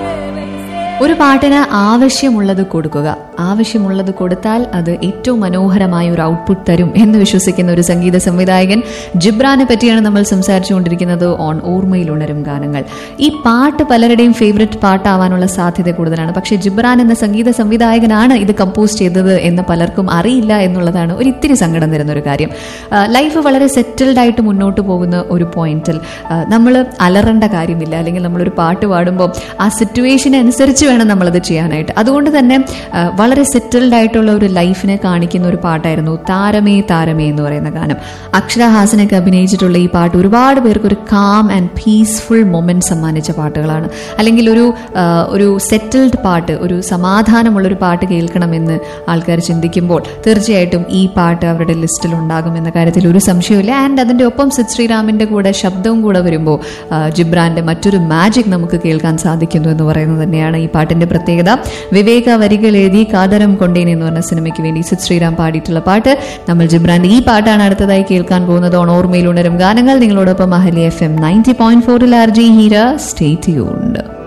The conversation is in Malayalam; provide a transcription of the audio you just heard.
ഒരു പാട്ടിന് ആവശ്യമുള്ളത് കൊടുക്കുക ആവശ്യമുള്ളത് കൊടുത്താൽ അത് ഏറ്റവും മനോഹരമായ ഒരു ഔട്ട്പുട്ട് തരും എന്ന് വിശ്വസിക്കുന്ന ഒരു സംഗീത സംവിധായകൻ ജിബ്രാനെ പറ്റിയാണ് നമ്മൾ സംസാരിച്ചുകൊണ്ടിരിക്കുന്നത് ഓൺ ഓർമ്മയിൽ ഉണരും ഗാനങ്ങൾ ഈ പാട്ട് പലരുടെയും ഫേവററ്റ് പാട്ടാവാനുള്ള സാധ്യത കൂടുതലാണ് പക്ഷേ ജിബ്രാൻ എന്ന സംഗീത സംവിധായകനാണ് ഇത് കമ്പോസ് ചെയ്തത് എന്ന് പലർക്കും അറിയില്ല എന്നുള്ളതാണ് ഒരു ഇത്തിരി സങ്കടം തരുന്ന ഒരു കാര്യം ലൈഫ് വളരെ സെറ്റിൽഡ് ആയിട്ട് മുന്നോട്ട് പോകുന്ന ഒരു പോയിന്റിൽ നമ്മൾ അലറേണ്ട കാര്യമില്ല അല്ലെങ്കിൽ നമ്മളൊരു പാട്ട് പാടുമ്പോൾ ആ സിറ്റുവേഷൻ അനുസരിച്ച് വേണം നമ്മളത് ചെയ്യാനായിട്ട് അതുകൊണ്ട് തന്നെ ആ, വളരെ സെറ്റിൽഡ് ആയിട്ടുള്ള ഒരു ലൈഫിനെ കാണിക്കുന്ന ഒരു പാട്ടായിരുന്നു താരമേ താരമേ എന്ന് പറയുന്ന ഗാനം അക്ഷര ഹാസനൊക്കെ അഭിനയിച്ചിട്ടുള്ള ഈ പാട്ട് ഒരുപാട് പേർക്ക് ഒരു കാം ആൻഡ് പീസ്ഫുൾ മൊമെന്റ് സമ്മാനിച്ച പാട്ടുകളാണ് അല്ലെങ്കിൽ ഒരു ആ, ഒരു സെറ്റിൽഡ് പാട്ട് ഒരു സമാധാനമുള്ള ഒരു പാട്ട് കേൾക്കണമെന്ന് ആൾക്കാർ ചിന്തിക്കുമ്പോൾ തീർച്ചയായിട്ടും ഈ പാട്ട് അവരുടെ ലിസ്റ്റിൽ ഉണ്ടാകും എന്ന കാര്യത്തിൽ ഒരു സംശയമില്ല ആൻഡ് അതിന്റെ ഒപ്പം സിദ് ശ്രീറാമിന്റെ കൂടെ ശബ്ദവും കൂടെ വരുമ്പോൾ ആ, ജിബ്രാന്റെ മറ്റൊരു മാജിക് നമുക്ക് കേൾക്കാൻ സാധിക്കുന്നു എന്ന് പറയുന്നത് തന്നെയാണ് ഈ പാട്ടിന്റെ പ്രത്യേകത വിവേക വരികൾ എഴുതി കാതരം കൊണ്ടേൻ എന്ന് പറഞ്ഞ സിനിമയ്ക്ക് വേണ്ടി സിദ് ശ്രീറാം പാടിയിട്ടുള്ള പാട്ട് നമ്മൾ ജിബ്രാന്റെ ഈ പാട്ടാണ് അടുത്തതായി കേൾക്കാൻ പോകുന്നത് ഓൺ ഓർമ്മയിൽ ഉണരും ഗാനങ്ങൾ നിങ്ങളോടൊപ്പം Ahali F M ninety point ഫോറിൽ ആർ ജി ഹീര സ്റ്റേറ്റ് ഉണ്ട്